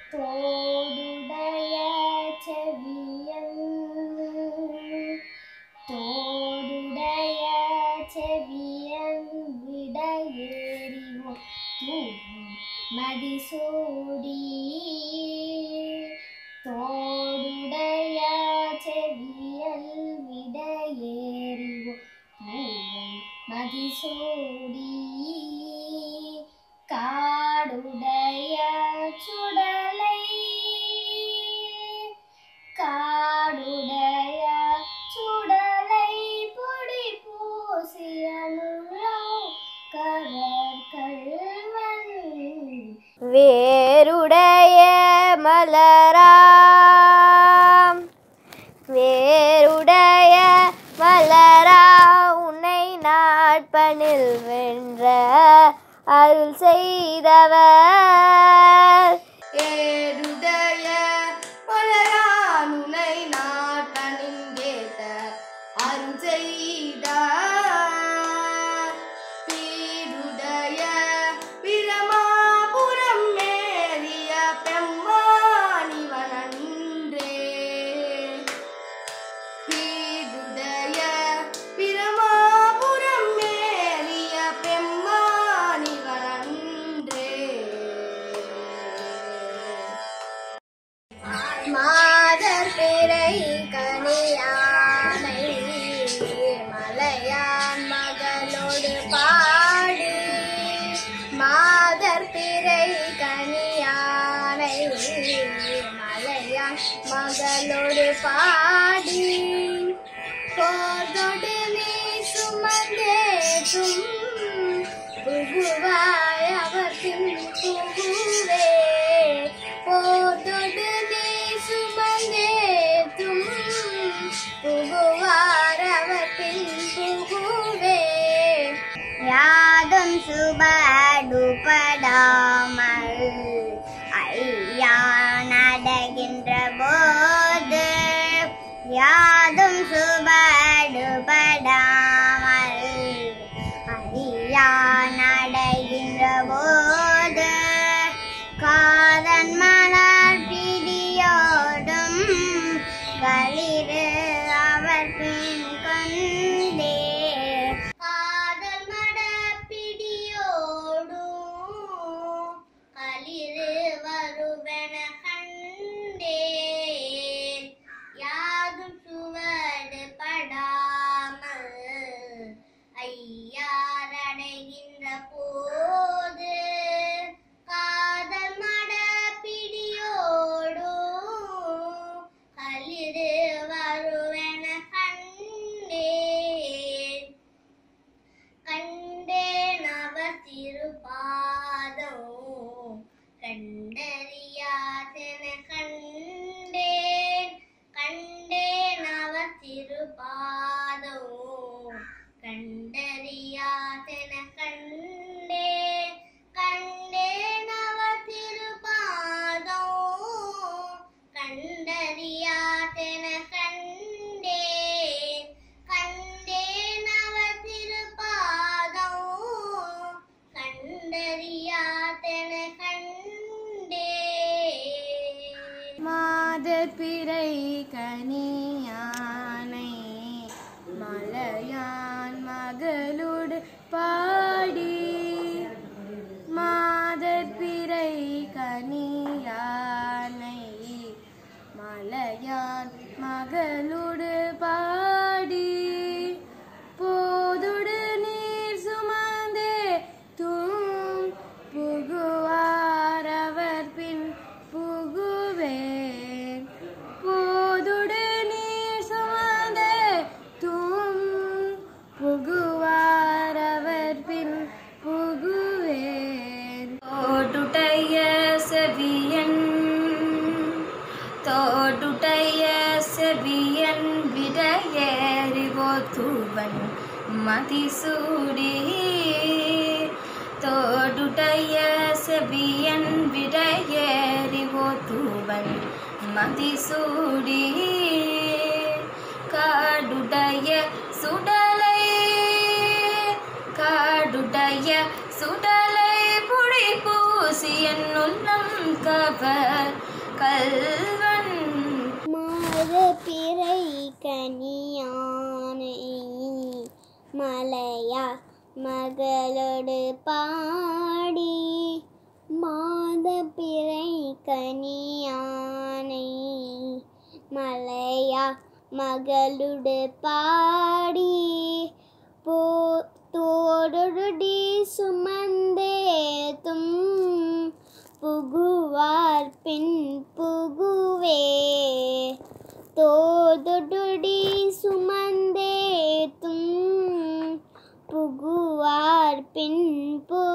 தோடுடைய செவியன் தோடுடைய செவியன் விடையேறிவோம் தூவும் மதிசூடி தோடுடைய செவியல் விடையேறிவோம் தூவும் மதிசூடி காடுடைய சுடலை காடுடைய சுடலை பொடி பூசியனுள்ளோ கரற்கள்வன் வேருடைய மலராம் வேருடைய மலரா உன்னை நாட்பனில் வென்ற அருள் செய்தவர் ஏருடைய மலரானுனை நாட்டனிங்கேத்த அருள் செய்தார் பீடுடைய பிரமாபுரம் மேறிய பெம்மானிவனன்றே பீடுடைய பிரமாபுரம் மேறிய பெம்மானிவனன்றே மாதர் பிறை கனியானை மலையான் மகளோடு பாடு மாதர் பிறை கனியானை மலையான் மகளோடு பாடி போதொடு நீ சுமந்தேற்றும் புகுவாய் அவற்றின் புகுவே போதொடு நீ சுமந்தேற்றும் புகுவார் அவற்றின் புகுவே யாதும் சுபடுபடாமல் ஐயா நடகின்ற போது யாதும் சுபடுபடாமல் ஐயா நடைகின்ற போது காதன் மலர் பிடியோடும் களிறு அவர் பின் கொண்டே காதல் மடப்பிடியோடும் களிறு வருவன கண்டேன் யாதும் சுவடு படாமல் ஐயாரடைகின்ற போது காதல் மடப்பிடியோடும் களிறு வருவன கண்டேன் கண்டேன் அவர் திருப்பாதம் கண்டறியாதென கண்டேன் கண்டேன் அவர் திருப்பாதம் கண்டறியாதென கண்டேன் கண்டேன் அவர் திருப்பாதம் கண்டறியாதென கண்டேன் கண்டேன் அவர் திருப்பாதம் கண்டறியாதென கண்டேன் மாதர் பிறை கனியானை மலையான் மகளோடு பாடி மாதர் பிறை கனியானை மலையான் மகளோடு பாடி போதுடு நீர் சுமந்தே தூம் புகுவார் அவர் பின் புகுவேன் போதுடு நீர் சுமந்தே தூம் புகுவார் அவர் பின் புகுவேன் தோட்டுடைய செவியன் தோட்டுடைய செவியன் விடையேறிவோ தூவன் மதிசூடி தோடுடைய செவியன் விடையேறிவோ தூவன் மதிசூடி காடுடைய சுடலை காடுடைய சுடலை பொடி பூசி என் உள்ளம் கவர் கல்வன் மாத பிறை கனியானை மலையா மகளோடு பாடி மாத பிறை கனியானை மலையா மகளுடு பாடி போ தோடொடி சுமந்தேத்தும் புகுவார் பின் புகுவே தோதொடி சுமந்தேத்தும் புகுவார் பின் பு